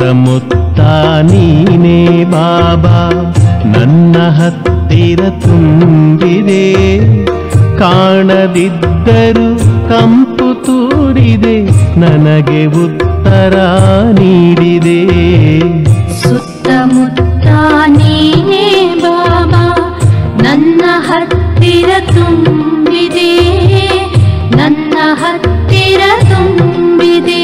ಸುತ್ತಮುತ್ತ ನೀನೇ ಬಾಬಾ ನನ್ನ ಹತ್ತಿರ ತುಂಬಿದೆ ಕಾಣದಿದ್ದರೂ ಕಂಪು ತೂರಿದೆ ನನಗೆ ಉತ್ತರ ನೀಡಿದೆ ಸುತ್ತಮುತ್ತ ನೀನೇ ಬಾಬಾ ನನ್ನ ಹತ್ತಿರ ತುಂಬಿದೆ ನನ್ನ ಹತ್ತಿರ ತುಂಬಿದೆ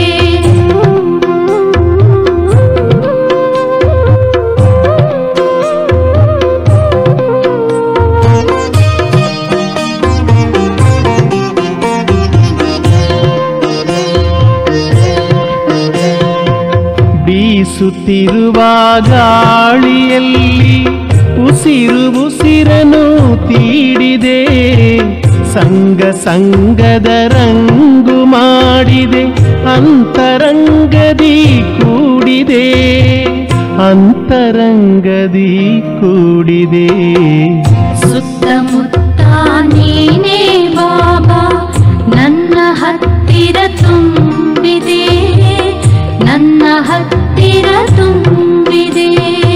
ಬೀಸುತ್ತಿರುವ ಗಾಳಿಯಲ್ಲಿ ಉಸಿರು ಉಸಿರನು ತೀಡಿದೆ ಸಂಗ ಸಂಗದ ರಂಗು ಮಾಡಿದೆ ಅಂತರಂಗದಿ ಕೂಡಿದೆ ಅಂತರಂಗದಿ ಕೂಡಿದೆ ಸುತ್ತಮುತ್ತ ನೀನೇ ಬಾಬಾ ನನ್ನ ಹತ್ತಿರ ತುಂಬಿದೆ ನನ್ನ ಹತ್ತಿರ ತುಂಬಿದೆ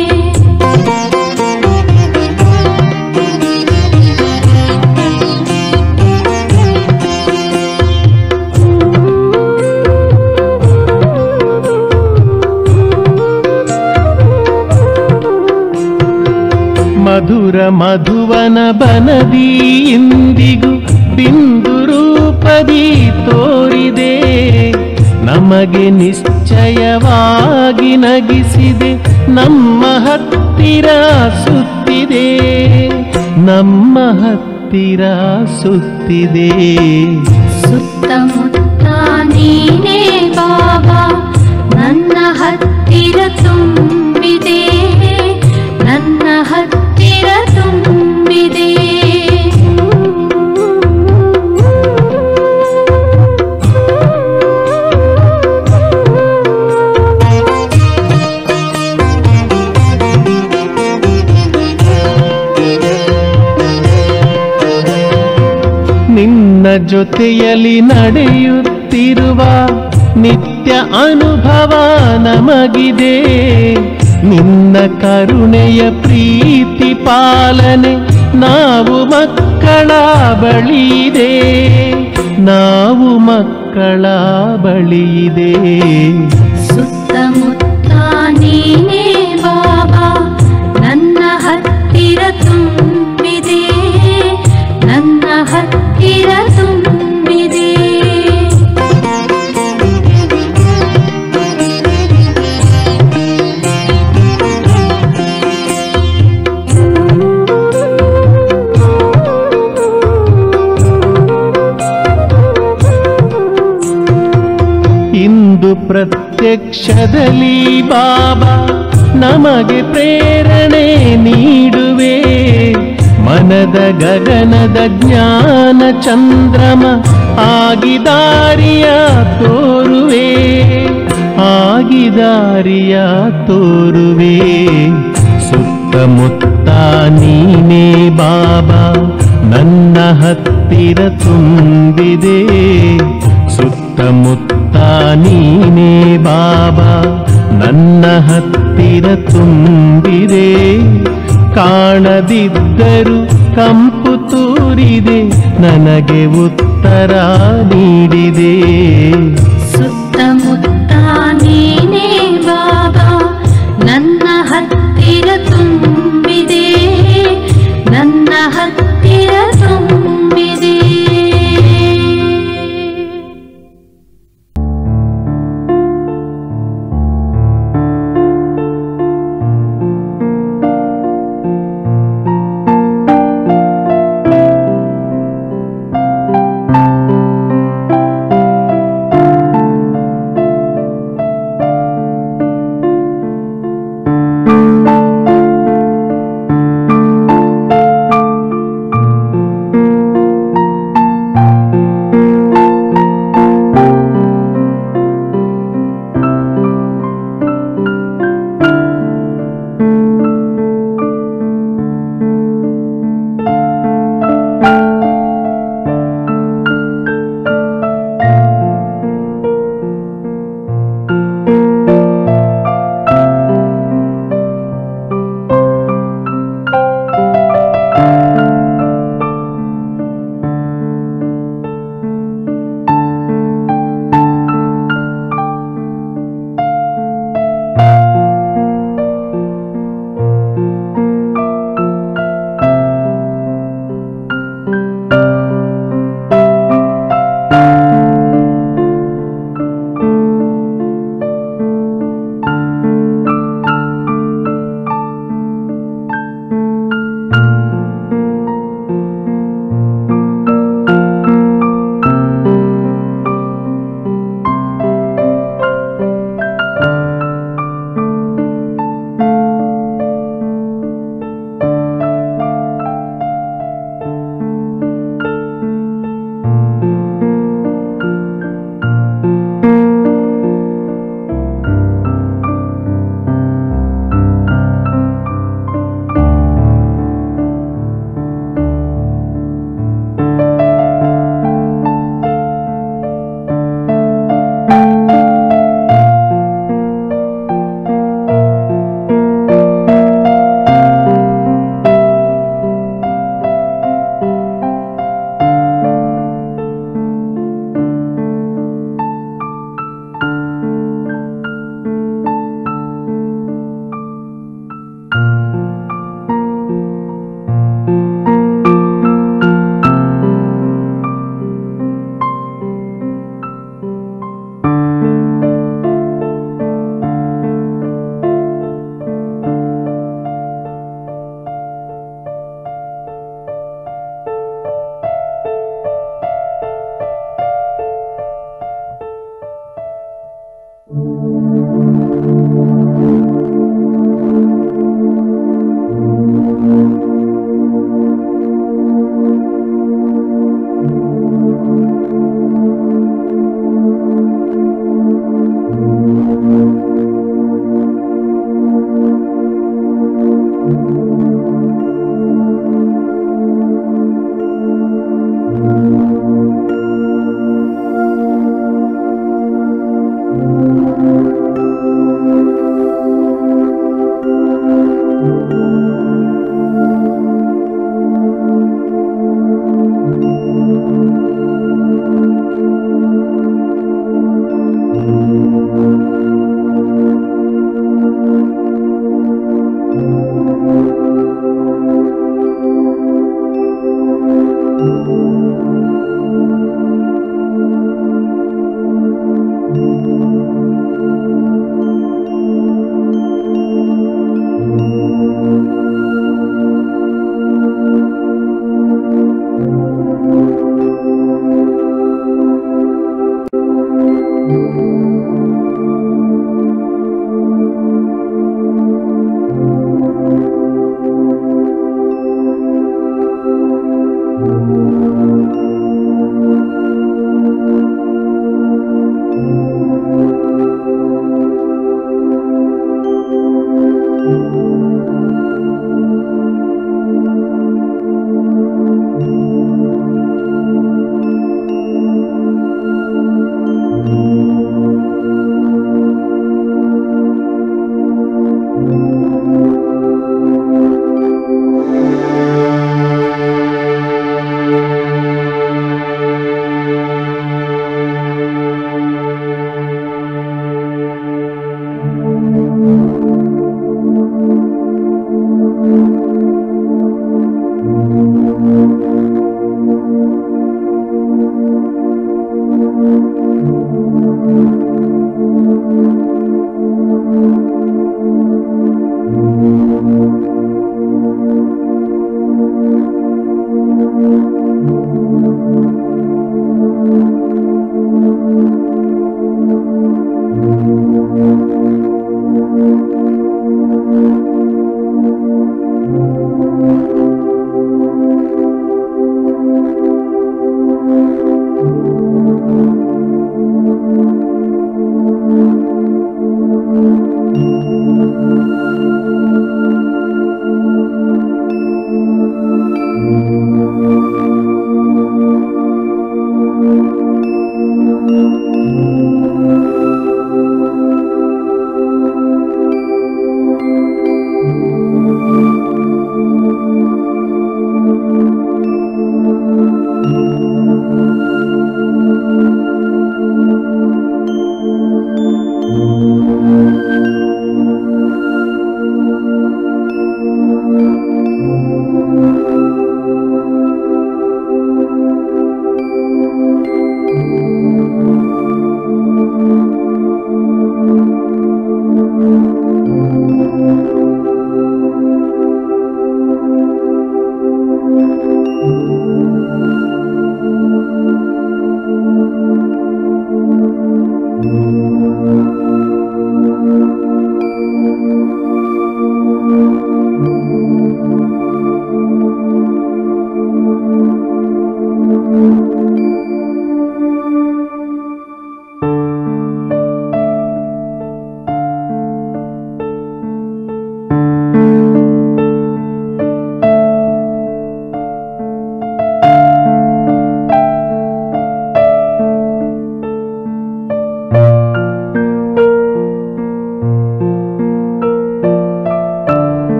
ಮಧುರ ಮಧುವನ ಬನದಿ ಇಂದಿಗೂ ಬಿಂದು ರೂಪದಿ ತೋರಿದೆ ನಮಗೆ ನಿಶ್ಚಯವಾಗಿ ನಗಿಸಿದೆ ನಮ್ಮ ಹತ್ತಿರ ಸುತ್ತಿದೆ ನಮ್ಮ ಹತ್ತಿರ ಸುತ್ತಿದೆ ಸುತ್ತಮುತ್ತ ನೀನೇ ಬಾಬಾ ನನ್ನ ಹತ್ತಿರ ತುಂಬಿದೆ ನನ್ನ ಹತ್ತಿರ ತುಂಬಿದೆ ನಿನ್ನ ಜೊತೆಯಲ್ಲಿ ನಡೆಯುತ್ತಿರುವ ನಿತ್ಯ ಅನುಭವ ನಮಗಿದೆ ನಿನ್ನ ಕರುಣೆಯ ಪ್ರೀತಿ ಪಾಲನೆ ನಾವು ಮಕ್ಕಳ ಬಳಿಯಿದೆ ನಾವು ಮಕ್ಕಳ ಬಳಿಯಿದೆ ಸುತ್ತಮುತ್ತ ನೀನೇ ಬಾಬಾ ನನ್ನ ಹತ್ತಿರ ತುಂಬಿದೆ ನನ್ನ ಹತ್ತಿರ ತುಂಬಿದೆ ಇಂದು ಪ್ರತ್ಯಕ್ಷದಲ್ಲಿ ಬಾಬಾ ನಮಗೆ ಪ್ರೇರಣೆ ನೀಡುವೆ ಮನದ ಗಗನದ ಜ್ಞಾನ ಚಂದ್ರಮ ಆಗಿದಾರಿಯ ತೋರುವೆ ಆಗಿದಾರಿಯ ತೋರುವೆ ಸುತ್ತಮುತ್ತ ನೀನೇ ಬಾಬಾ ನನ್ನ ಹತ್ತಿರ ತುಂಬಿದೆ ಸುತ್ತಮುತ್ತ ನೀನೇ ಬಾಬಾ ನನ್ನ ಹತ್ತಿರ ತುಂಬಿದೆ ಕಾಣದಿದ್ದರೂ ಕಂಪು ತೂರಿದೆ ನನಗೆ ಉತ್ತರ ನೀಡಿದೆ ಸುತ್ತಮುತ್ತ ನೀನೇ ಬಾಬಾ ನನ್ನ ಹತ್ತಿರ ತುಂಬಿದೆ ನನ್ನ ಹತ್ತಿರ ತುಂಬಿದೆ ಿ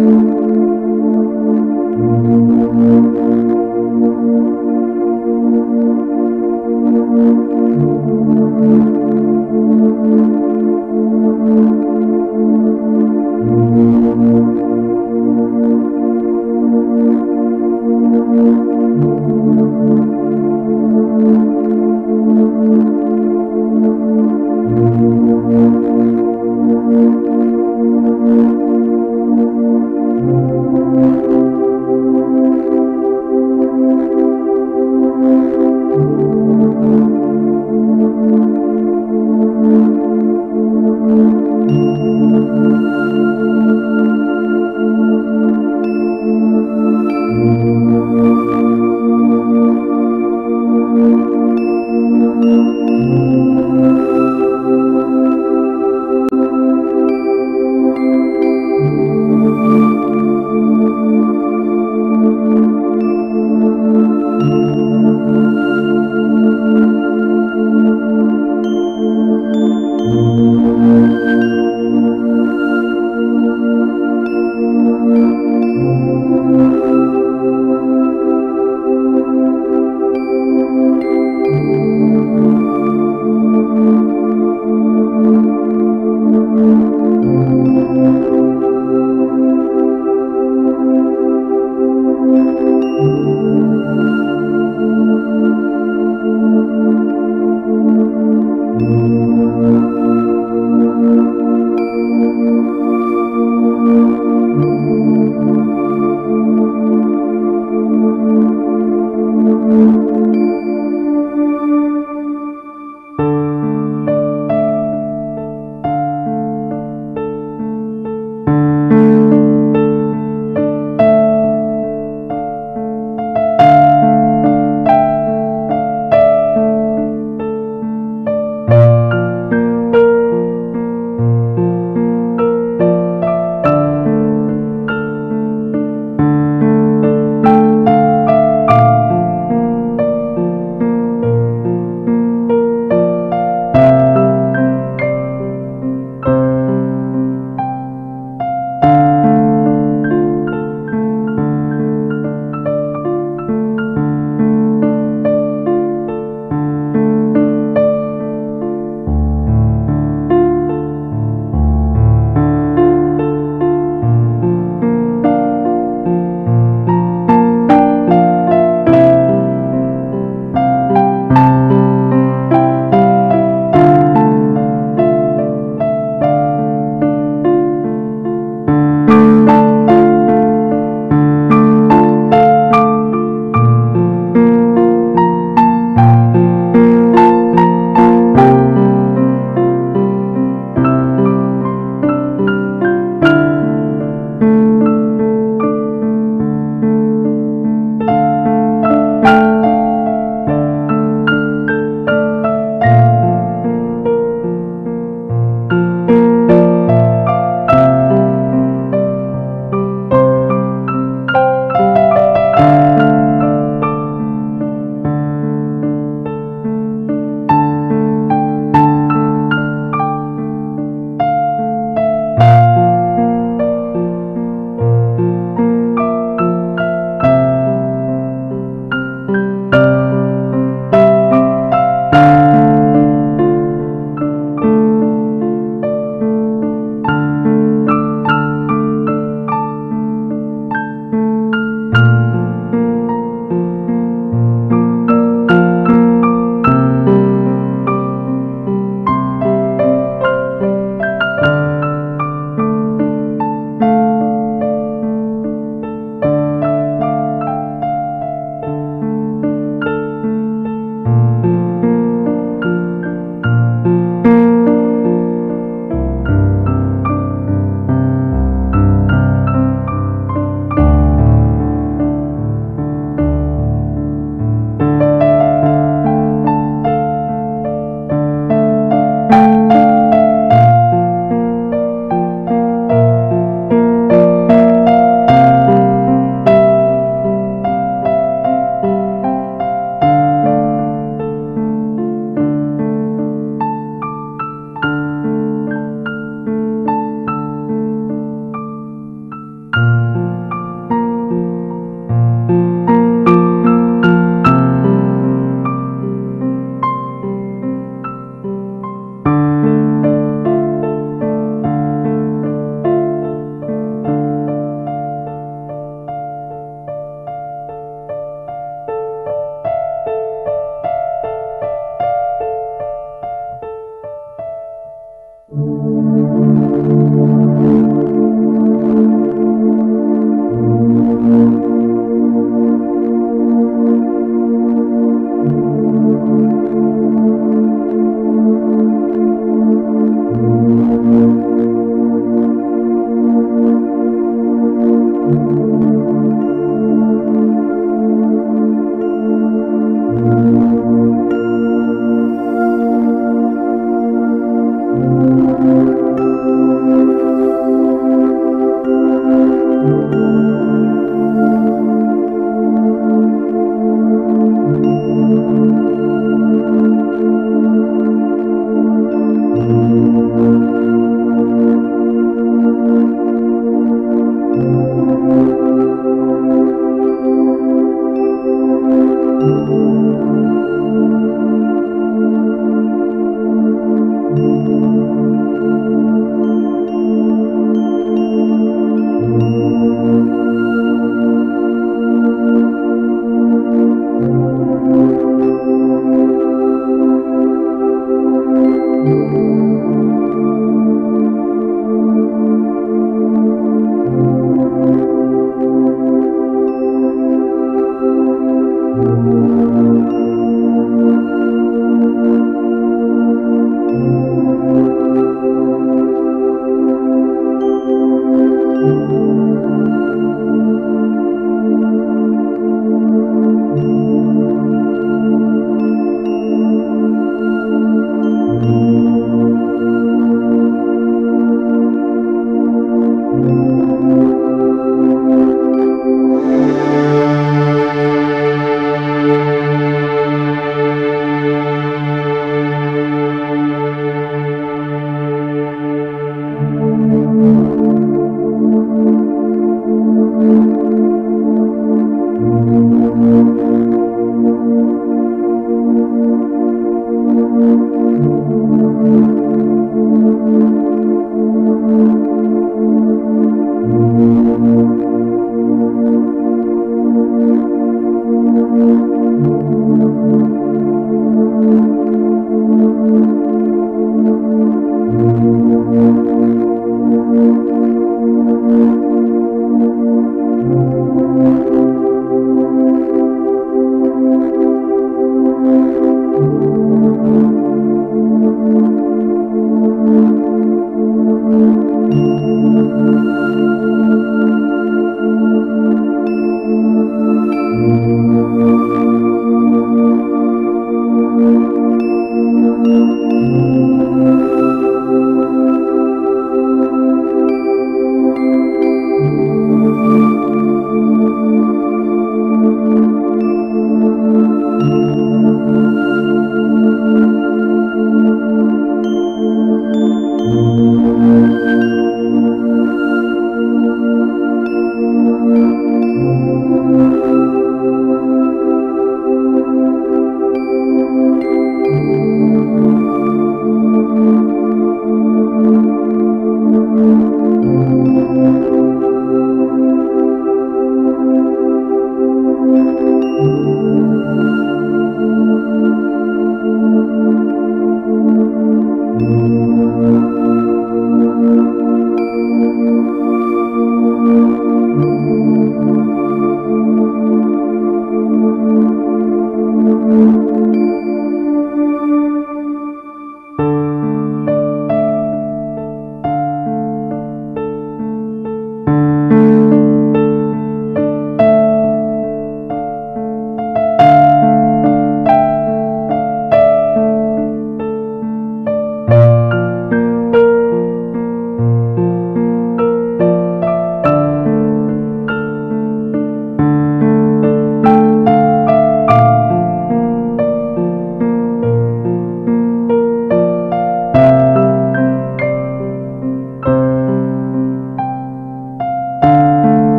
ಿ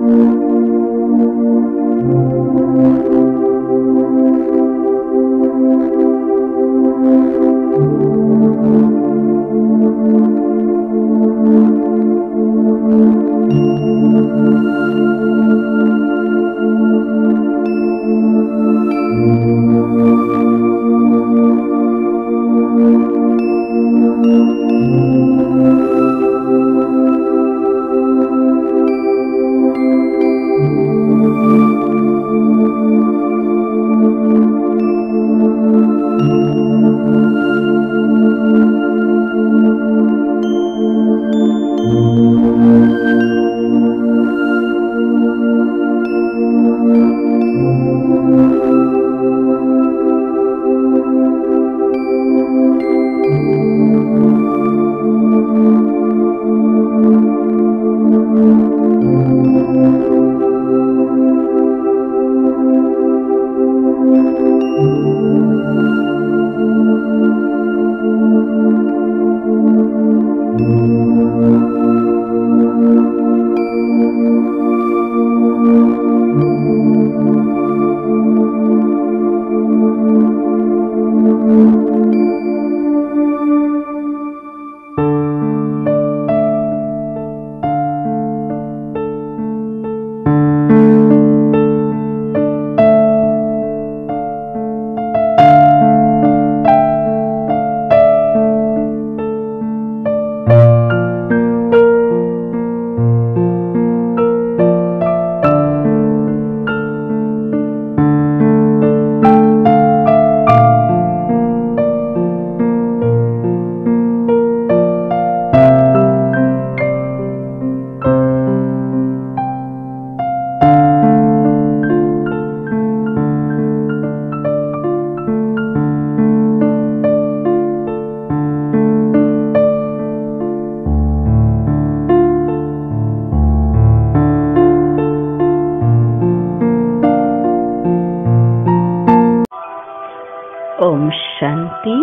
ಓಂ ಶಾಂತಿ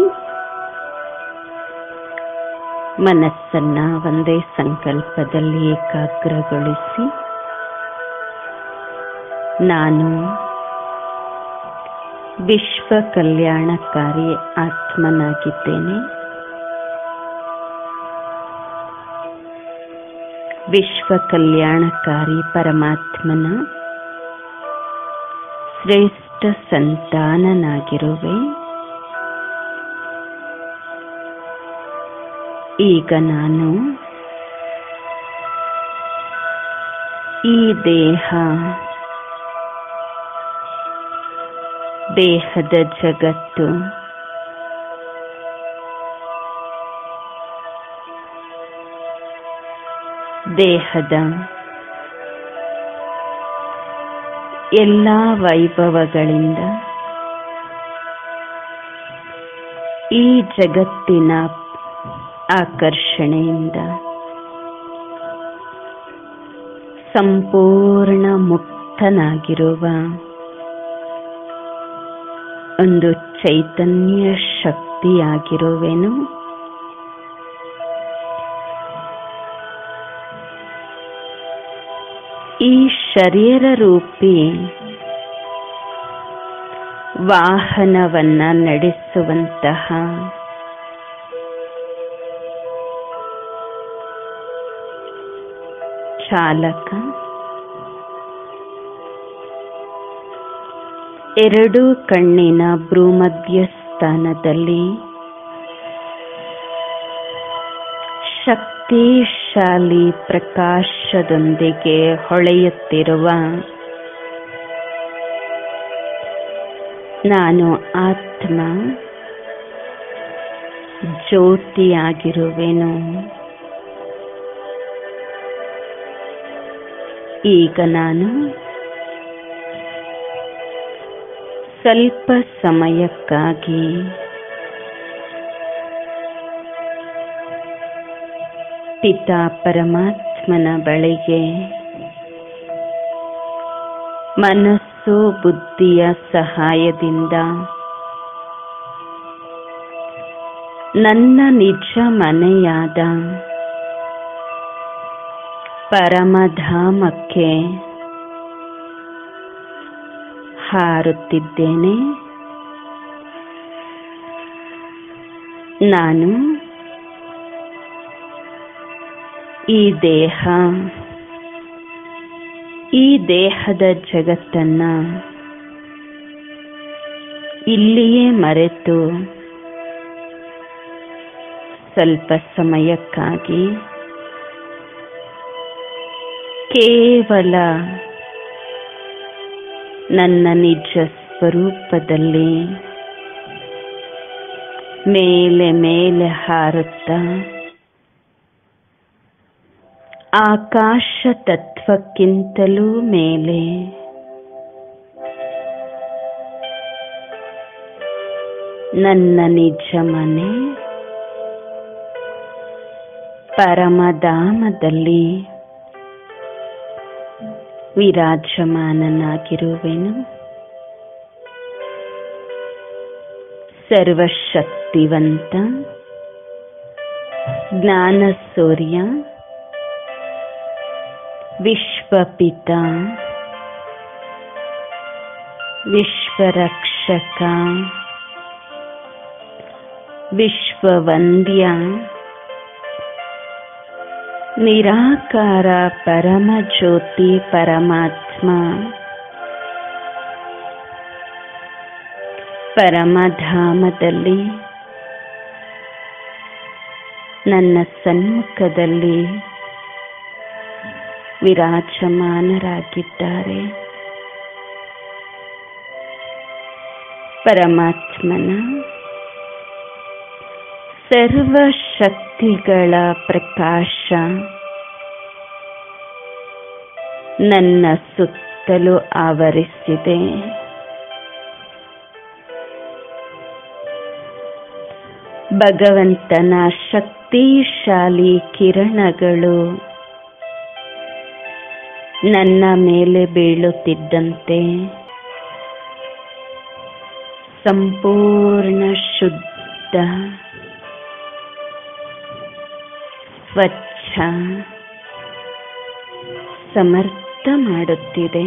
ಮನಸ್ಸನ್ನ ಒಂದೇ ಸಂಕಲ್ಪದಲ್ಲಿ ಏಕಾಗ್ರಗೊಳಿಸಿ ನಾನು ವಿಶ್ವ ಕಲ್ಯಾಣಕಾರಿ ಆತ್ಮನಾಗಿದ್ದೇನೆ ವಿಶ್ವ ಕಲ್ಯಾಣಕಾರಿ ಪರಮಾತ್ಮನ ಶ್ರೇಷ್ಠ ಸಂತಾನನಾಗಿರುವೆ ಈಗ ನಾನು ಈ ದೇಹ ದೇಹದ ಜಗತ್ತು ದೇಹದ ಎಲ್ಲ ವೈಭವಗಳಿಂದ ಈ ಜಗತ್ತಿನ ಆಕರ್ಷಣೆಯಿಂದ ಸಂಪೂರ್ಣ ಮುಕ್ತನಾಗಿರುವ ಒಂದು ಚೈತನ್ಯ ಶಕ್ತಿಯಾಗಿರುವೆನು ಈ ಶರೀರ ರೂಪಿ ವಾಹನವನ್ನ ನಡೆಸುವಂತಹ ಚಾಲಕ ಎರಡೂ ಕಣ್ಣಿನ ಭ್ರೂಮಧ್ಯ ಸ್ಥಾನದಲ್ಲಿ ಶಕ್ತಿಶಾಲಿ ಪ್ರಕಾಶದೊಂದಿಗೆ ಹೊಳೆಯುತ್ತಿರುವ ನಾನು ಆತ್ಮ ಜ್ಯೋತಿಯಾಗಿರುವೆನು ಈಗ ನಾನು ಸ್ವಲ್ಪ ಸಮಯಕ್ಕಾಗಿ ಪಿತಾ ಪರಮಾತ್ಮನ ಬಳಿಗೆ ಮನಸ್ಸು ಬುದ್ಧಿಯ ಸಹಾಯದಿಂದ ನನ್ನ ನಿಜ ಮನೆಯಾದ ಪರಮಧಾಮಕ್ಕೆ ಹಾರುತ್ತಿದ್ದೇನೆ ನಾನು ಈ ದೇಹ ಈ ದೇಹದ ಜಗತ್ತನ್ನ ಇಲ್ಲಿಯೇ ಮರೆತು ಸ್ವಲ್ಪ ಸಮಯಕ್ಕಾಗಿ ಕೇವಲ ನನ್ನ ನಿಜ ಸ್ವರೂಪದಲ್ಲಿ ಮೇಲೆ ಮೇಲೆ ಹಾರುತ್ತಾ ಆಕಾಶ ತತ್ವಕ್ಕಿಂತಲೂ ಮೇಲೆ ನನ್ನ ನಿಜ ಮನೆ ಪರಮಧಾಮದಲ್ಲಿ ವಿರಾಜಮಾನನಾಗಿರುವೆನು ಸರ್ವಶಕ್ತಿವಂತ ಜ್ಞಾನ ಸೂರ್ಯ ವಿಶ್ವಪಿತ ವಿಶ್ವರಕ್ಷಕ ವಿಶ್ವವಂದ್ಯ ನಿರಾಕಾರ ಪರಮ ಜ್ಯೋತಿ ಪರಮಾತ್ಮ ಪರಮಧಾಮದಲ್ಲಿ ನನ್ನ ಸನ್ಮುಖದಲ್ಲಿ ವಿರಾಜಮಾನರಾಗಿದ್ದಾರೆ ಪರಮಾತ್ಮನ ಸರ್ವ ಶಕ್ತಿಗಳ ಪ್ರಕಾಶ ನನ್ನ ಸುತ್ತಲೂ ಆವರಿಸಿದೆ ಭಗವಂತನ ಶಕ್ತಿಶಾಲಿ ಕಿರಣಗಳು ನನ್ನ ಮೇಲೆ ಬೀಳುತ್ತಿದ್ದಂತೆ ಸಂಪೂರ್ಣ ಶುದ್ಧ ಸ್ವಚ್ಛ ಸಮರ್ಥ ಮಾಡುತ್ತಿದೆ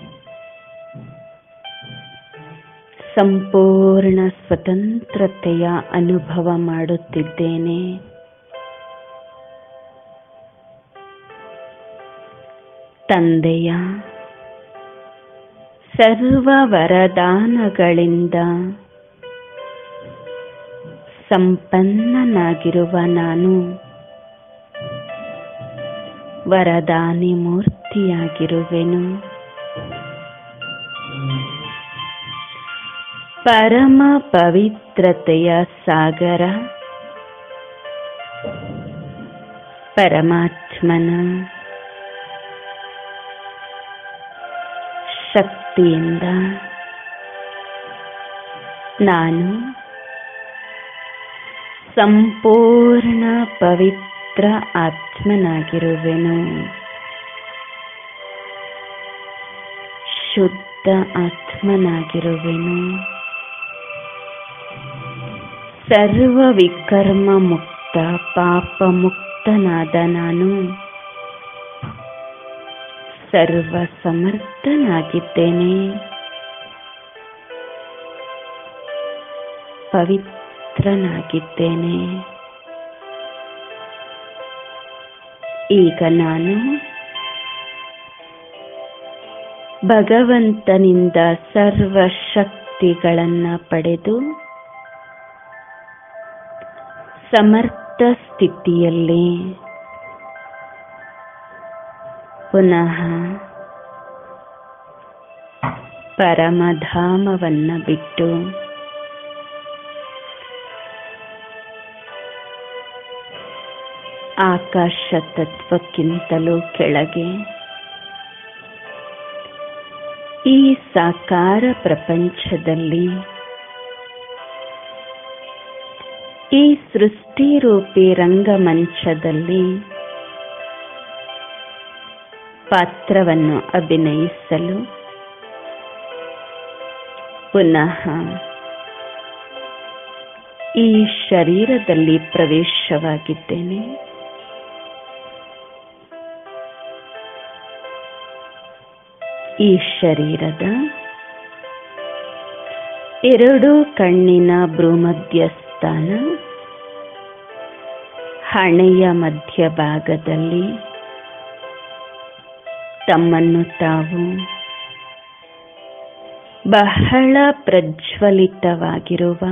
ಸಂಪೂರ್ಣ ಸ್ವತಂತ್ರತೆಯ ಅನುಭವ ಮಾಡುತ್ತಿದ್ದೇನೆ ತಂದೆಯ ಸರ್ವ ವರದಾನಗಳಿಂದ ಸಂಪನ್ನನಾಗಿರುವ ನಾನು ವರದಾನಿ ಮೂರ್ತಿಯಾಗಿರುವೆನು ಪರಮ ಪವಿತ್ರತೆಯ ಸಾಗರ ಪರಮಾತ್ಮನ ಶಕ್ತಿಯಿಂದ ನಾನು ಸಂಪೂರ್ಣ ಪವಿತ್ರ ಆತ್ಮನಾಗಿರುವೆನು ಶುದ್ಧ ಆತ್ಮನಾಗಿರುವೆನು ಸರ್ವ ವಿಕರ್ಮ ಮುಕ್ತ ಪಾಪ ಮುಕ್ತನಾದ ನಾನು ಸರ್ವ ಸಮರ್ಥನಾಗಿದ್ದೇನೆ ಪವಿತ್ರನಾಗಿದ್ದೇನೆ ಈಗ ನಾನು ಭಗವಂತನಿಂದ ಸರ್ವ ಶಕ್ತಿಗಳನ್ನ ಪಡೆದು ಸಮರ್ಥ ಸ್ಥಿತಿಯಲ್ಲಿ ಪುನಃ ಪರಮಧಾಮವನ್ನ ಬಿಟ್ಟು ಆಕಾಶ ತತ್ವಕ್ಕಿಂತಲೂ ಕೆಳಗೆ ಈ ಸಾಕಾರ ಪ್ರಪಂಚದಲ್ಲಿ ಈ ಸೃಷ್ಟಿರೂಪಿ ರಂಗಮಂಚದಲ್ಲಿ ಪಾತ್ರವನ್ನು ಅಭಿನಯಿಸಲು ಪುನಃ ಈ ಶರೀರದಲ್ಲಿ ಪ್ರವೇಶವಾಗಿದ್ದೇನೆ ಈ ಶರೀರದ ಎರಡು ಕಣ್ಣಿನ ಭ್ರೂಮಧ್ಯಸ್ಥಾನ ಹಣೆಯ ಮಧ್ಯಭಾಗದಲ್ಲಿ ತಮ್ಮನ್ನು ತಾವು ಬಹಳ ಪ್ರಜ್ವಲಿತವಾಗಿರುವ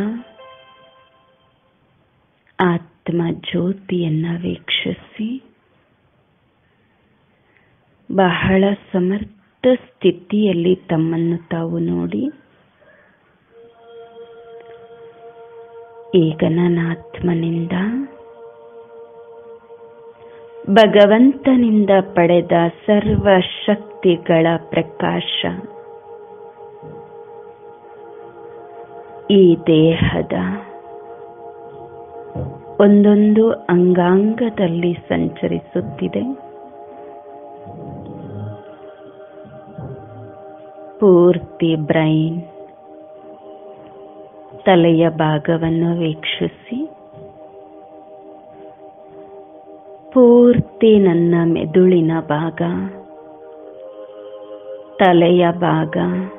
ಆತ್ಮ ಜ್ಯೋತಿಯನ್ನ ವೀಕ್ಷಿಸಿ ಬಹಳ ಸಮರ್ಥ ಸ್ಥಿತಿಯಲ್ಲಿ ತಮ್ಮನ್ನು ತಾವು ನೋಡಿ ಈಗ ನನ್ನ ಆತ್ಮನಿಂದ ಭಗವಂತನಿಂದ ಪಡೆದ ಸರ್ವ ಶಕ್ತಿಗಳ ಪ್ರಕಾಶ ಈ ದೇಹದ ಒಂದೊಂದು ಅಂಗಾಂಗದಲ್ಲಿ ಸಂಚರಿಸುತ್ತಿದೆ ಪೂರ್ತಿ ಬ್ರೈನ್ ತಲೆಯ ಭಾಗವನ್ನು ವೀಕ್ಷಿಸಿ ಪೂರ್ತಿ ನನ್ನ ಮೆದುಳಿನ ಭಾಗ ತಲೆಯ ಭಾಗ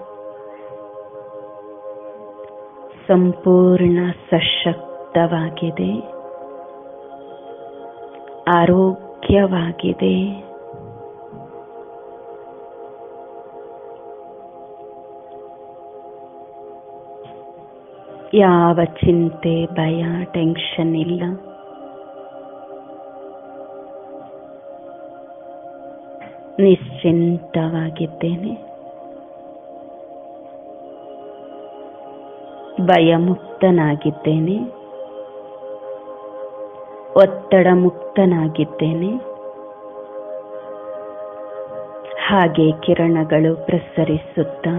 ಸಂಪೂರ್ಣ ಸಶಕ್ತವಾಗಿದೆ ಆರೋಗ್ಯವಾಗಿದೆ ಯಾವ ಚಿಂತೆ ಭಯ ಟೆನ್ಷನ್ ಇಲ್ಲ ನಿಶ್ಚಿಂತವಾಗಿದ್ದೇನೆ ಭಯಮುಕ್ತನಾಗಿದ್ದೇನೆ ಒತ್ತಡ ಮುಕ್ತನಾಗಿದ್ದೇನೆ ಹಾಗೆ ಕಿರಣಗಳು ಪ್ರಸರಿಸುತ್ತಾ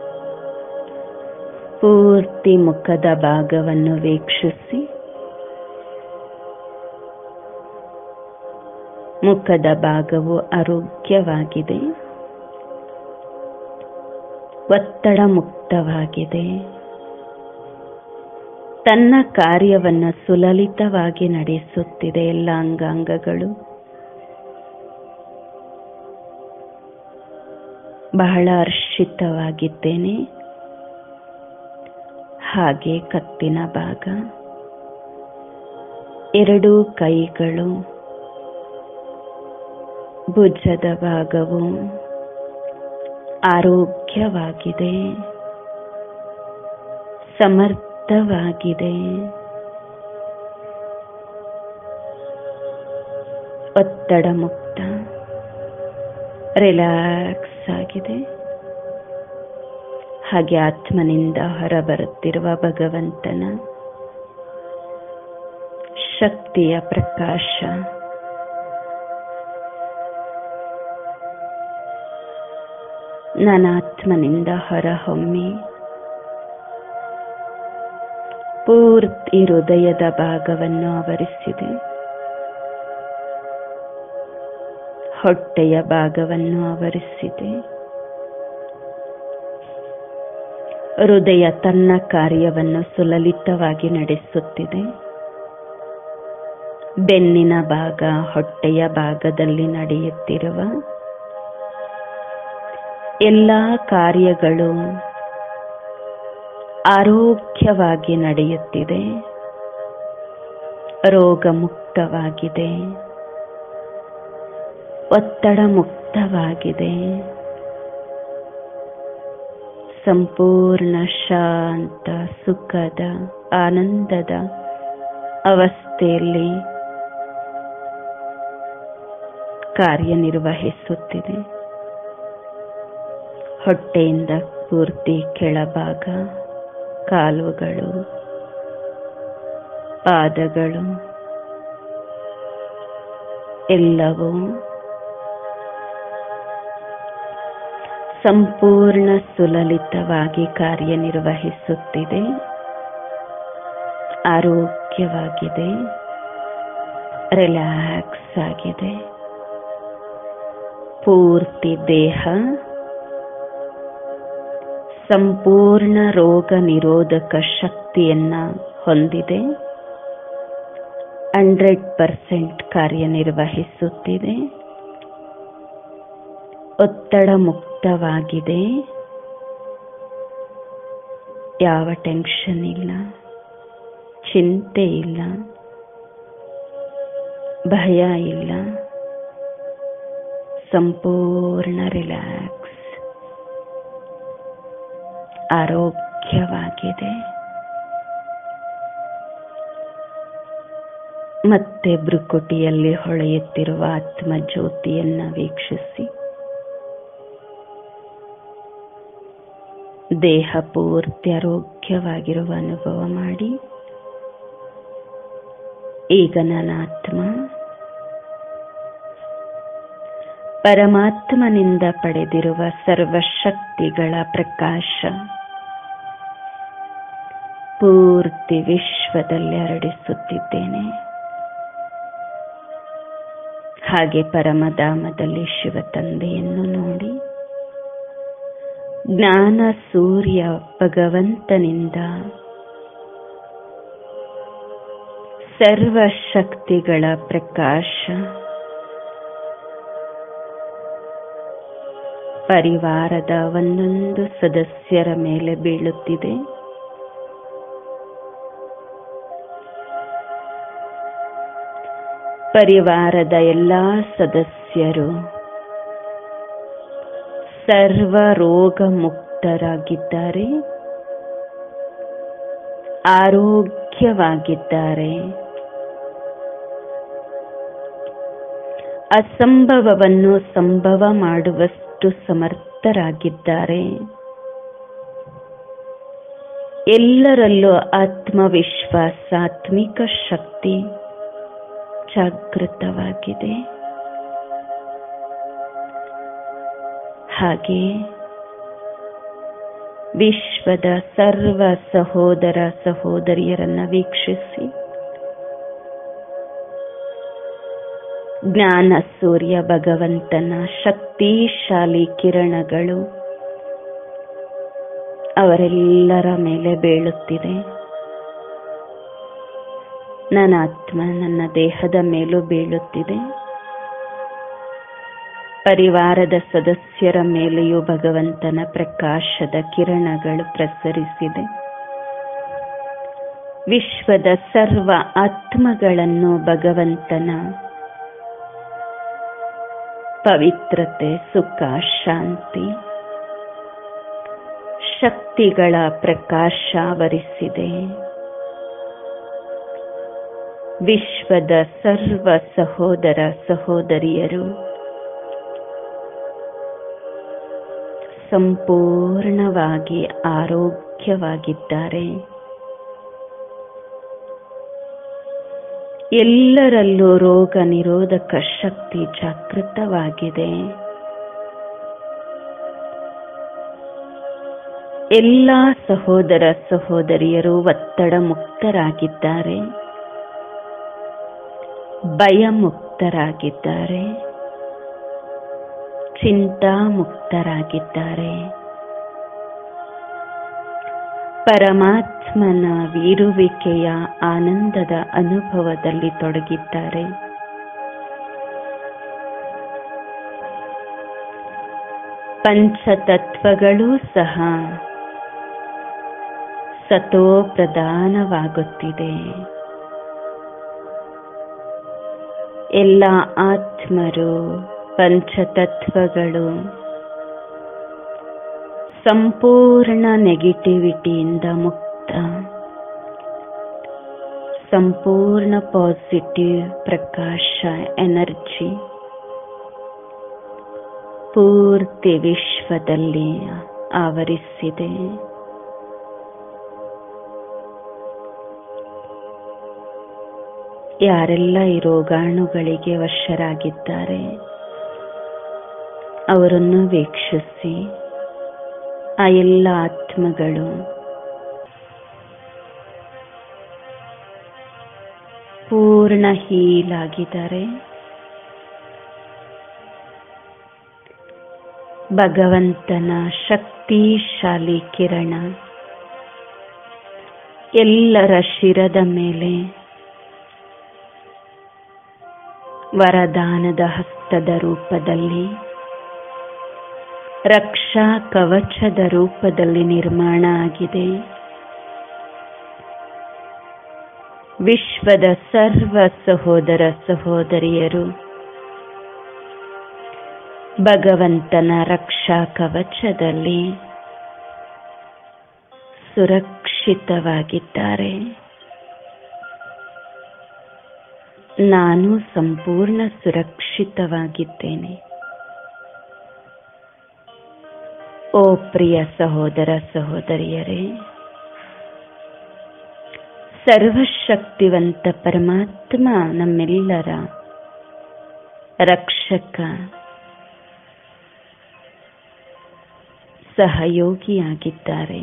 ಪೂರ್ತಿ ಮುಖದ ಭಾಗವನ್ನು ವೀಕ್ಷಿಸಿ ಮುಖದ ಭಾಗವು ಆರೋಗ್ಯವಾಗಿದೆ ಒತ್ತಡ ಮುಕ್ತವಾಗಿದೆ ತನ್ನ ಕಾರ್ಯವನ್ನು ಸುಲಲಿತವಾಗಿ ನಡೆಸುತ್ತಿದೆ ಎಲ್ಲ ಅಂಗಾಂಗಗಳು ಬಹಳ ಹರ್ಷಿತವಾಗಿದ್ದೇನೆ ಹಾಗೆ ಕತ್ತಿನ ಭಾಗ ಎರಡೂ ಕೈಗಳು ಭುಜದ ಭಾಗವು ಆರೋಗ್ಯವಾಗಿದೆ ಸಮರ್ಥವಾಗಿದೆ ಒತ್ತಡ ಮುಕ್ತ ರಿಲ್ಯಾಕ್ಸ್ ಆಗಿದೆ ಹಾಗೆ ಆತ್ಮನಿಂದ ಹೊರಬರುತ್ತಿರುವ ಭಗವಂತನ ಶಕ್ತಿಯ ಪ್ರಕಾಶ ನನ್ನ ಆತ್ಮನಿಂದ ಹೊರಹೊಮ್ಮಿ ಪೂರ್ತಿ ಹೃದಯದ ಭಾಗವನ್ನು ಆವರಿಸಿದೆ ಹೊಟ್ಟೆಯ ಭಾಗವನ್ನು ಆವರಿಸಿದೆ ಹೃದಯ ತನ್ನ ಕಾರ್ಯವನ್ನು ಸುಲಲಿತವಾಗಿ ನಡೆಸುತ್ತಿದೆ ಬೆನ್ನಿನ ಭಾಗ ಹೊಟ್ಟೆಯ ಭಾಗದಲ್ಲಿ ನಡೆಯುತ್ತಿರುವ ಎಲ್ಲ ಕಾರ್ಯಗಳು ಆರೋಗ್ಯವಾಗಿ ನಡೆಯುತ್ತಿದೆ ರೋಗ ಮುಕ್ತವಾಗಿದೆ ಒತ್ತಡ ಮುಕ್ತವಾಗಿದೆ ಸಂಪೂರ್ಣ ಶಾಂತ ಸುಖದ ಆನಂದದ ಅವಸ್ಥೆಯಲ್ಲಿ ಕಾರ್ಯನಿರ್ವಹಿಸುತ್ತಿದೆ ಹೊಟ್ಟೆಯಿಂದ ಪೂರ್ತಿ ಕೆಳಭಾಗ ಕಾಲುಗಳು ಪಾದಗಳು ಎಲ್ಲವೂ ಸಂಪೂರ್ಣ ಸುಲಲಿತವಾಗಿ ಕಾರ್ಯನಿರ್ವಹಿಸುತ್ತಿದೆ ಆರೋಗ್ಯವಾಗಿದೆ ರಿಲ್ಯಾಕ್ಸ್ ಆಗಿದೆ ಪೂರ್ತಿ ದೇಹ ಸಂಪೂರ್ಣ ರೋಗ ನಿರೋಧಕ ಶಕ್ತಿಯನ್ನ ಹೊಂದಿದೆ ಹಂಡ್ರೆಡ್ ಪರ್ಸೆಂಟ್ ಕಾರ್ಯನಿರ್ವಹಿಸುತ್ತಿದೆ ಒತ್ತಡ ಮುಕ್ತವಾಗಿದೆ ಯಾವ ಟೆನ್ಷನ್ ಇಲ್ಲ ಚಿಂತೆ ಇಲ್ಲ ಭಯ ಇಲ್ಲ ಸಂಪೂರ್ಣ ರಿಲ್ಯಾಕ್ಸ್ ಆರೋಗ್ಯವಾಗಿದೆ ಮತ್ತೆ ಬೃಕುಟಿಯಲ್ಲಿ ಹೊಳೆಯುತ್ತಿರುವ ಆತ್ಮ ಜ್ಯೋತಿಯನ್ನ ವೀಕ್ಷಿಸಿ ದೇಹ ಪೂರ್ತಿ ಆರೋಗ್ಯವಾಗಿರುವ ಅನುಭವ ಮಾಡಿ ಈಗ ನನ್ನ ಆತ್ಮ ಪರಮಾತ್ಮನಿಂದ ಪಡೆದಿರುವ ಸರ್ವಶಕ್ತಿಗಳ ಪ್ರಕಾಶ ಪೂರ್ತಿ ವಿಶ್ವದಲ್ಲಿ ಹರಡಿಸುತ್ತಿದ್ದೇನೆ ಹಾಗೆ ಪರಮಧಾಮದಲ್ಲಿ ಶಿವ ತಂದೆಯನ್ನು ನೋಡಿ ಜ್ಞಾನ ಸೂರ್ಯ ಭಗವಂತನಿಂದ ಸರ್ವಶಕ್ತಿಗಳ ಪ್ರಕಾಶ ಪರಿವಾರದ ಒಂದೊಂದು ಸದಸ್ಯರ ಮೇಲೆ ಬೀಳುತ್ತಿದೆ ಪರಿವಾರದ ಎಲ್ಲಾ ಸದಸ್ಯರು ಸರ್ವ ರೋಗ ಮುಕ್ತರಾಗಿದ್ದಾರೆ ಆರೋಗ್ಯವಾಗಿದ್ದಾರೆ ಅಸಂಭವವನ್ನು ಸಂಭವ ಮಾಡುವಷ್ಟು ಸಮರ್ಥರಾಗಿದ್ದಾರೆ ಎಲ್ಲರಲ್ಲೂ ಆತ್ಮವಿಶ್ವಾಸ ಆತ್ಮಿಕ ಶಕ್ತಿ ಜಾಗೃತವಾಗಿದೆ ಹಾಗೆ ವಿಶ್ವದ ಸರ್ವ ಸಹೋದರ ಸಹೋದರಿಯರನ್ನ ವೀಕ್ಷಿಸಿ ಜ್ಞಾನ ಸೂರ್ಯ ಭಗವಂತನ ಶಕ್ತಿಶಾಲಿ ಕಿರಣಗಳು ಅವರೆಲ್ಲರ ಮೇಲೆ ಬೀಳುತ್ತಿದೆ ನನ್ನ ಆತ್ಮ ನನ್ನ ದೇಹದ ಮೇಲೂ ಬೀಳುತ್ತಿದೆ ಪರಿವಾರದ ಸದಸ್ಯರ ಮೇಲೆಯೂ ಭಗವಂತನ ಪ್ರಕಾಶದ ಕಿರಣಗಳು ಪ್ರಸರಿಸಿದೆ ವಿಶ್ವದ ಸರ್ವ ಆತ್ಮಗಳನ್ನು ಭಗವಂತನ ಪವಿತ್ರತೆ ಸುಖ ಶಾಂತಿ ಶಕ್ತಿಗಳ ಪ್ರಕಾಶ ಆವರಿಸಿದೆ ವಿಶ್ವದ ಸರ್ವ ಸಹೋದರ ಸಹೋದರಿಯರು ಸಂಪೂರ್ಣವಾಗಿ ಆರೋಗ್ಯವಾಗಿದ್ದಾರೆ ಎಲ್ಲರಲ್ಲೂ ರೋಗ ನಿರೋಧಕ ಶಕ್ತಿ ಜಾಗೃತವಾಗಿದೆ ಎಲ್ಲ ಸಹೋದರ ಸಹೋದರಿಯರು ಒತ್ತಡ ಮುಕ್ತರಾಗಿದ್ದಾರೆ ಭಯ ಮುಕ್ತರಾಗಿದ್ದಾರೆ ಚಿಂತಾ ಮುಕ್ತರಾಗಿದ್ದಾರೆ ಪರಮಾತ್ಮನ ವೀರುವಿಕೆಯ ಆನಂದದ ಅನುಭವದಲ್ಲಿ ತೊಡಗಿದ್ದಾರೆ ಪಂಚತತ್ವಗಳೂ ಸಹ ಸತೋ ಪ್ರಧಾನವಾಗುತ್ತಿದೆ ಎಲ್ಲ ಆತ್ಮರು ಪಂಚತತ್ವಗಳು ಸಂಪೂರ್ಣ ನೆಗೆಟಿವಿಟಿಯಿಂದ ಮುಕ್ತ ಸಂಪೂರ್ಣ ಪಾಸಿಟಿವ್ ಪ್ರಕಾಶ ಎನರ್ಜಿ ಪೂರ್ತಿ ವಿಶ್ವದಲ್ಲಿ ಆವರಿಸಿದೆ ಯಾರೆಲ್ಲ ಈ ರೋಗಾಣುಗಳಿಗೆ ವಶರಾಗಿದ್ದಾರೆ ಅವರನ್ನು ವೀಕ್ಷಿಸಿ ಆ ಎಲ್ಲ ಆತ್ಮಗಳು ಪೂರ್ಣ ಹೀಲಾಗಿದ್ದಾರೆ ಭಗವಂತನ ಶಕ್ತಿಶಾಲಿ ಕಿರಣ ಎಲ್ಲರ ಶಿರದ ಮೇಲೆ ವರದಾನದ ಹಸ್ತದ ರೂಪದಲ್ಲಿ ರಕ್ಷಾ ಕವಚದ ರೂಪದಲ್ಲಿ ನಿರ್ಮಾಣ ಆಗಿದೆ ವಿಶ್ವದ ಸರ್ವ ಸಹೋದರ ಸಹೋದರಿಯರು ಭಗವಂತನ ರಕ್ಷಾ ಕವಚದಲ್ಲಿ ಸುರಕ್ಷಿತವಾಗಿದ್ದಾರೆ ನಾನು ಸಂಪೂರ್ಣ ಸುರಕ್ಷಿತವಾಗಿದ್ದೇನೆ ಓ ಪ್ರಿಯ ಸಹೋದರ ಸಹೋದರಿಯರೇ ಸರ್ವಶಕ್ತಿವಂತ ಪರಮಾತ್ಮ ನಮ್ಮೆಲ್ಲರ ರಕ್ಷಕ ಸಹಯೋಗಿಯಾಗಿದ್ದಾರೆ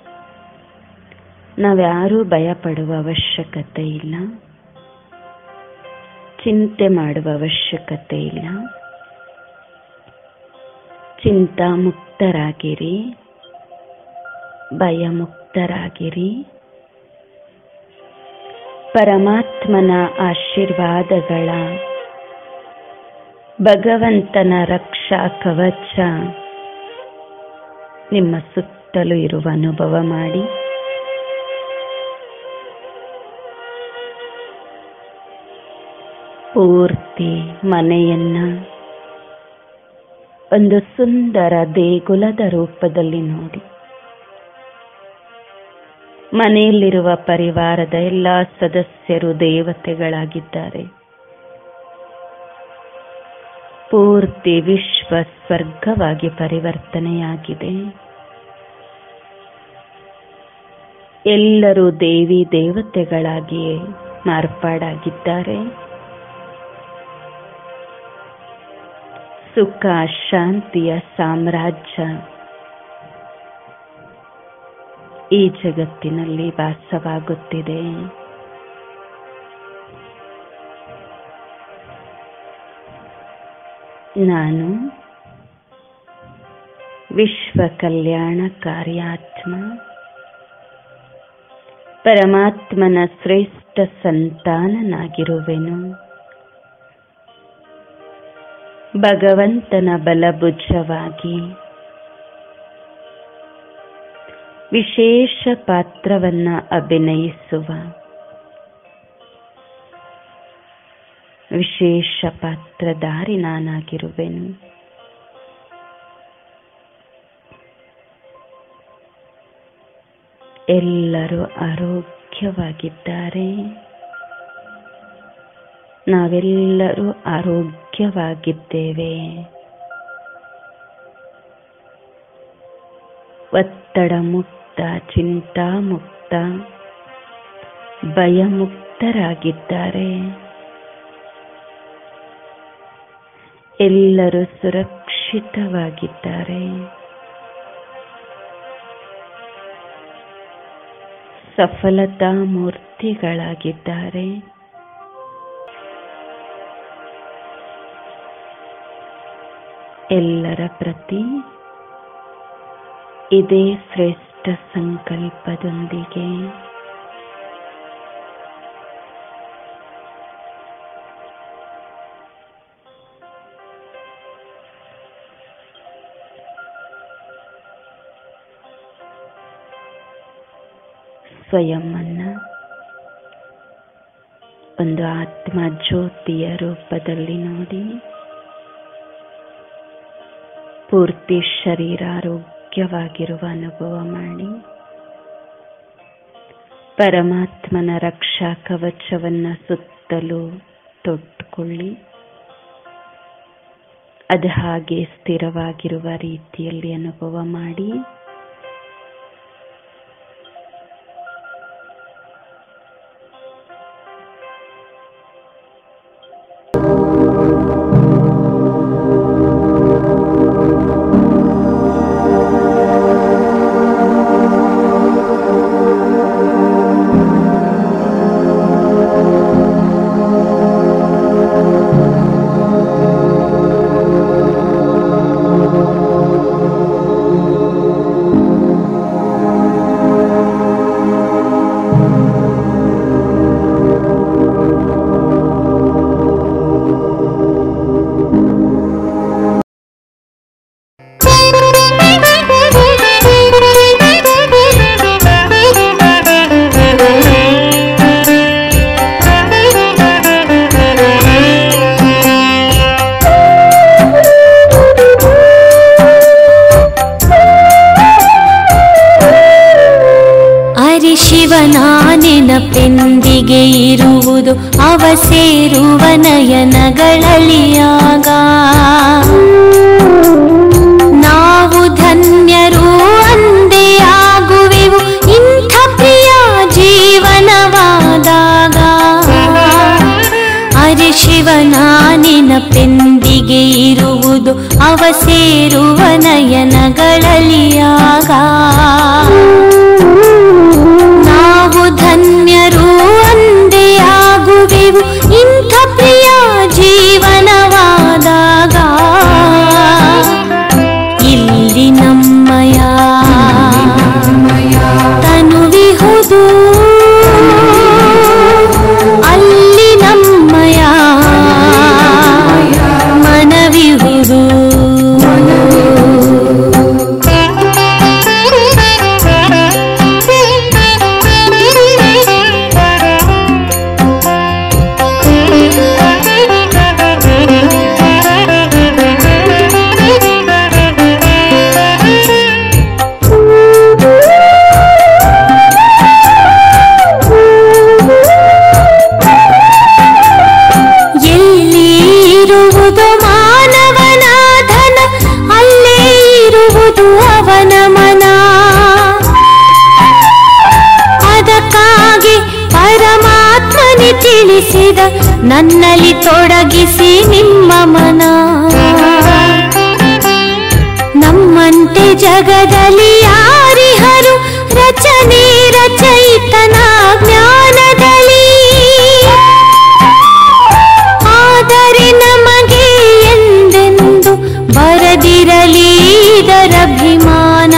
ನಾವ್ಯಾರೂ ಭಯಪಡುವ ಅವಶ್ಯಕತೆ ಇಲ್ಲ ಚಿಂತೆ ಮಾಡುವ ಅವಶ್ಯಕತೆ ಇಲ್ಲ ಚಿಂತಾಮುಕ್ತರಾಗಿರಿ ಭಯಮುಕ್ತರಾಗಿರಿ ಪರಮಾತ್ಮನ ಆಶೀರ್ವಾದಗಳ ಭಗವಂತನ ರಕ್ಷಾ ಕವಚ ನಿಮ್ಮ ಸುತ್ತಲೂ ಇರುವ ಅನುಭವ ಮಾಡಿ ಪೂರ್ತಿ ಮನೆಯನ್ನ ಒಂದು ಸುಂದರ ದೇಗುಲದ ರೂಪದಲ್ಲಿ ನೋಡಿ ಮನೆಯಲ್ಲಿರುವ ಪರಿವಾರದ ಎಲ್ಲ ಸದಸ್ಯರು ದೇವತೆಗಳಾಗಿದ್ದಾರೆ ಪೂರ್ತಿ ವಿಶ್ವ ಸ್ವರ್ಗವಾಗಿ ಪರಿವರ್ತನೆಯಾಗಿದೆ ಎಲ್ಲರೂ ದೇವಿ ದೇವತೆಗಳಾಗಿಯೇ ಮಾರ್ಪಾಡಾಗಿದ್ದಾರೆ ಸುಖ ಶಾಂತಿಯ ಸಾಮ್ರಾಜ್ಯ ಈ ಜಗತ್ತಿನಲ್ಲಿ ವಾಸವಾಗುತ್ತಿದೆ ನಾನು ವಿಶ್ವ ಕಲ್ಯಾಣಕಾರಿ ಆತ್ಮ ಪರಮಾತ್ಮನ ಶ್ರೇಷ್ಠ ಸಂತಾನನಾಗಿರುವೆನು ಭಗವಂತನ ಬಲಭುಜವಾಗಿ ವಿಶೇಷ ಪಾತ್ರವನ್ನ ಅಭಿನಯಿಸುವ ವಿಶೇಷ ಪಾತ್ರಧಾರಿ ನಾನಾಗಿರುವೆನು ಎಲ್ಲರೂ ಆರೋಗ್ಯವಾಗಿದ್ದಾರೆ ನಾವೆಲ್ಲರೂ ಆರೋಗ್ಯವಾಗಿದ್ದೇವೆ ಒತ್ತಡ ಮುಕ್ತ ಚಿಂತಾ ಮುಕ್ತ ಭಯಮುಕ್ತರಾಗಿದ್ದಾರೆ ಎಲ್ಲರೂ ಸುರಕ್ಷಿತವಾಗಿದ್ದಾರೆ ಸಫಲತಾ ಮೂರ್ತಿಗಳಾಗಿದ್ದಾರೆ ಎಲ್ಲರ ಪ್ರತಿ ಇದೇ ಶ್ರೇಷ್ಠ ಸಂಕಲ್ಪದೊಂದಿಗೆ ಸ್ವಯಂ ಅನ್ನ ಒಂದು ಆತ್ಮ ಜ್ಯೋತಿಯ ರೂಪದಲ್ಲಿ ನೋಡಿ ಪೂರ್ತಿ ಶರೀರ ಆರೋಗ್ಯವಾಗಿರುವ ಅನುಭವ ಮಾಡಿ ಪರಮಾತ್ಮನ ರಕ್ಷಾ ಕವಚವನ್ನ ಸುತ್ತಲೂ ತೊಟ್ಟುಕೊಳ್ಳಿ ಅದು ಹಾಗೆ ಸ್ಥಿರವಾಗಿರುವ ರೀತಿಯಲ್ಲಿ ಅನುಭವ ಮಾಡಿ ಶಿವನ ನೆನಪೆಂದಿಗೆ ಇರುವುದು ಅವ ಸೇರುವ ನಯನಗಳಲಿಯಾಗ ನಾವು ಧನ್ಯರು ಅಂದೇ ಆಗುವೆವು ಇಂಥ ಪ್ರಿಯ ಜೀವನವಾದಾಗ ಅರೆ ಶಿವನ ನೆನಪೆಂದಿಗೆ ಇರುವುದು ಅವ ಸೇರುವ ನಯನಗಳಲಿಯಾಗ ನಾವು ಧನ್ಯರು ಅಂದೇ ಆಗುವೆವು ಇಂಥ ಪ್ರಿಯ ಜೀವನವಾದಾಗ ಇಲ್ಲಿ ನಮ್ಮಯ ತನುವಿಹುದು ಅಲ್ಲಿ ನಮ್ಮಯ ಮನವಿಹುದು ಎಲ್ಲಿ ಇರುವುದು ಮಾನವನ ಧನ ಅಲ್ಲೇ ಇರುವುದು ಅವನ ಮನ ಅದಕ್ಕಾಗಿ ಪರಮಾತ್ಮನೆ ತಿಳಿಸಿದ ನನ್ನಲ್ಲಿ ತೊಡಗಿಸಿ ನಿಮ್ಮ ಮನ ನಮ್ಮಂತೆ ಜಗದಲ್ಲಿ ಯಾರಿಹರು ರಚನೆ ರಚಯಿತನ ಜ್ಞಾನದಲ್ಲಿ ಆದರೆ ನಮಗೆ ಎಂದೆಂದು ಬರದಿರಲಿ ಇದರಭಿಮಾನ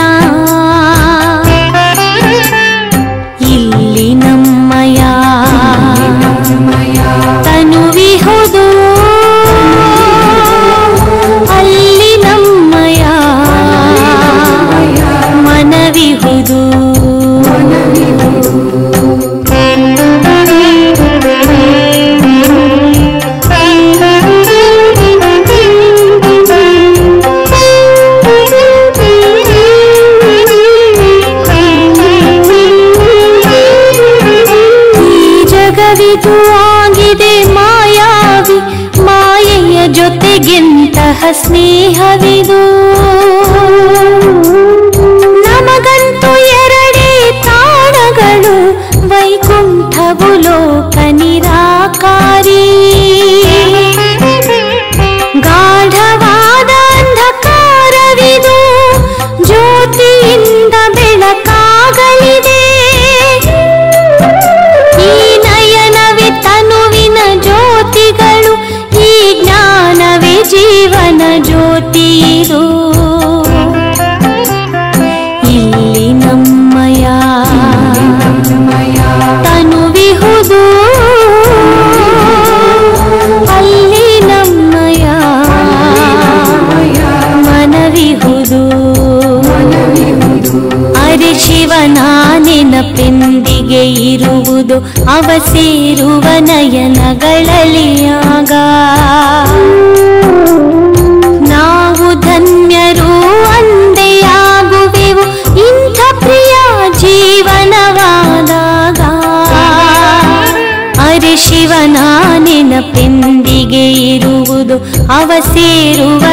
ಇಲ್ಲಿ ನಮ್ಮಯ ತನುವಿಹುದು ಅಲ್ಲಿ ನಮ್ಮಯ ಮನವಿಹುದು ಈ ಜಗವಿದು ಆಗಿದೆ ಮಾಯಾವಿ ಮಾಯೆಯ ಜೊತೆಗೆಂತಹ ಸ್ನೇಹವಿದು ನಮಗಂತೂ ಎರಡೇ ತಾಣಗಳು ವೈಕುಂಠವು ಲೋಕ ನಿರಾಕಾರಿ ಗಾಢವಾದ ಅಂಧಕಾರವಿದು ಜ್ಯೋತಿಯಿಂದ ಬೆಳಕಾಗಲಿದೆ ಈ ನಯನವೇ ತನುವಿನ ಜ್ಯೋತಿಗಳು ಈ ಜ್ಞಾನವೇ ಜೀವನ ಜ್ಯೋತಿ ಇದು ಇಲ್ಲಿ ನಮ್ಮಯ ತನುವಿಹುದು ಅಲ್ಲಿ ನಮ್ಮಯ ಮನವಿಹುದು ಅರೆ ಶಿವನ ನೆನಪೆಂದಿಗೆ ಇರುವುದು ಅವ ಸೇರುವ ನಯನಗಳಲಿಯಾಗ ನಾವು ಧನ್ಯರು ಅಂದೇ ಆಗುವೆವು ಇಂಥ ಪ್ರಿಯ ಜೀವನವಾದಾಗ ಅರೆ ಶಿವನ ನೆನಪೆಂದಿಗೆ ಇರುವುದು ಅವ ಸೇರುವ